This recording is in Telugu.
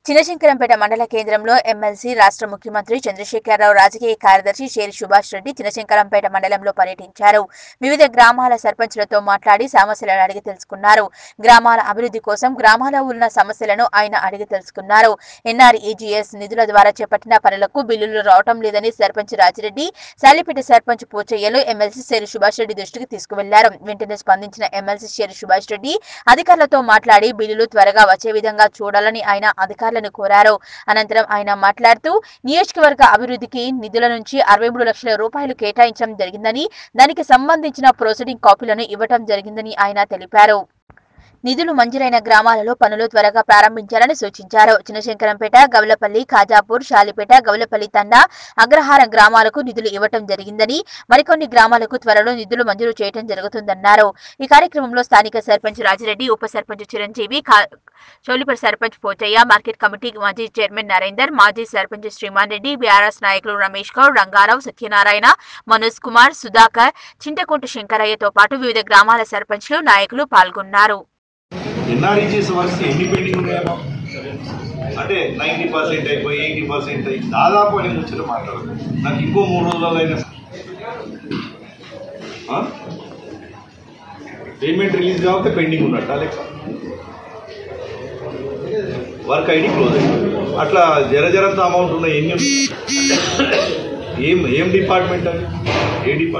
చినశంకరంపేట మండల కేంద్రంలో ఎమ్మెల్సీ రాష్ట్ర ముఖ్యమంత్రి చంద్రశేఖరరావు రాజకీయ కార్యదర్శి షేరి సుభాష్ రెడ్డి చినశంకరంపేట మండలంలో పర్యటించారు వివిధ గ్రామాల సర్పంచులతో మాట్లాడి సమస్యలను అడిగి తెలుసుకున్నారు గ్రామాల అభివృద్ధి కోసం గ్రామాల్లో ఉన్న సమస్యలను ఆయన అడిగి తెలుసుకున్నారు ఎన్ఆర్ఈజీఎస్ నిధుల ద్వారా చేపట్టిన పనులకు బిల్లులు రావటం లేదని సర్పంచ్ రాజిరెడ్డి సాలిపేట సర్పంచ్ పోచయ్యలు ఎమ్మెల్సీ షేరి సుభాష్ రెడ్డి దృష్టికి తీసుకువెళ్లారు వెంటనే స్పందించిన ఎమ్మెల్సీ షేరి సుభాష్ రెడ్డి అధికారులతో మాట్లాడి బిల్లులు త్వరగా వచ్చే విధంగా చూడాలని ఆయన అధికారులను కోరారు అనంతరం ఆయన మాట్లాడుతూ నియోజకవర్గ అభివృద్ధికి నిధుల నుంచి అరవై మూడు లక్షల రూపాయలు కేటాయించడం జరిగిందని దానికి సంబంధించిన ప్రొసీడింగ్ కాపీలను ఇవ్వటం జరిగిందని ఆయన తెలిపారు నిధులు మంజూరైన గ్రామాలలో పనులు త్వరగా ప్రారంభించాలని సూచించారు చిన్నశంకరంపేట గవలపల్లి ఖాజాపూర్ షాలిపేట గవలపల్లి తండా అగ్రహారం గ్రామాలకు నిధులు ఇవ్వటం జరిగిందని మరికొన్ని గ్రామాలకు త్వరలో నిధులు మంజూరు చేయడం జరుగుతుందన్నారు ఈ కార్యక్రమంలో స్థానిక సర్పంచ్ రాజిరెడ్డి ఉప సర్పంచ్ చిరంజీవి ఖా- చౌలిపల్లి సర్పంచ్ పోచయ్య మార్కెట్ కమిటీ మాజీ చైర్మన్ నరేందర్ మాజీ సర్పంచ్ శ్రీమాన్ రెడ్డి బీఆర్ఎస్ నాయకులు రమేష్ గౌడ్ రంగారావు సత్యనారాయణ మనోజ్ కుమార్ సుధాకర్ చింతకుంట శంకరయ్యతో పాటు వివిధ గ్రామాల సర్పంచ్లు నాయకులు పాల్గొన్నారు ఎన్ఆర్ఈజీఎస్ వర్క్స్ ఎన్ని పెండింగ్ ఉన్నాయో అంటే నైంటీ పర్సెంట్ అయిపోయి ఎయిటీ పర్సెంట్ అయి దాదాపు అని ముచ్చట మాట్లాడదు నాకు ఇంకో మూడు రోజులలో అయినా పేమెంట్ రిలీజ్ కాకపోతే పెండింగ్ ఉన్నట్ట లెక్క వర్క్ ఐడి క్లోజ్ అయింది అట్లా జర జరంత అమౌంట్ ఉన్నాయి ఎన్ని ఉన్నాయి? ఏం ఏం డిపార్ట్మెంట్ అది ఏ డిపార్ట్మెంట్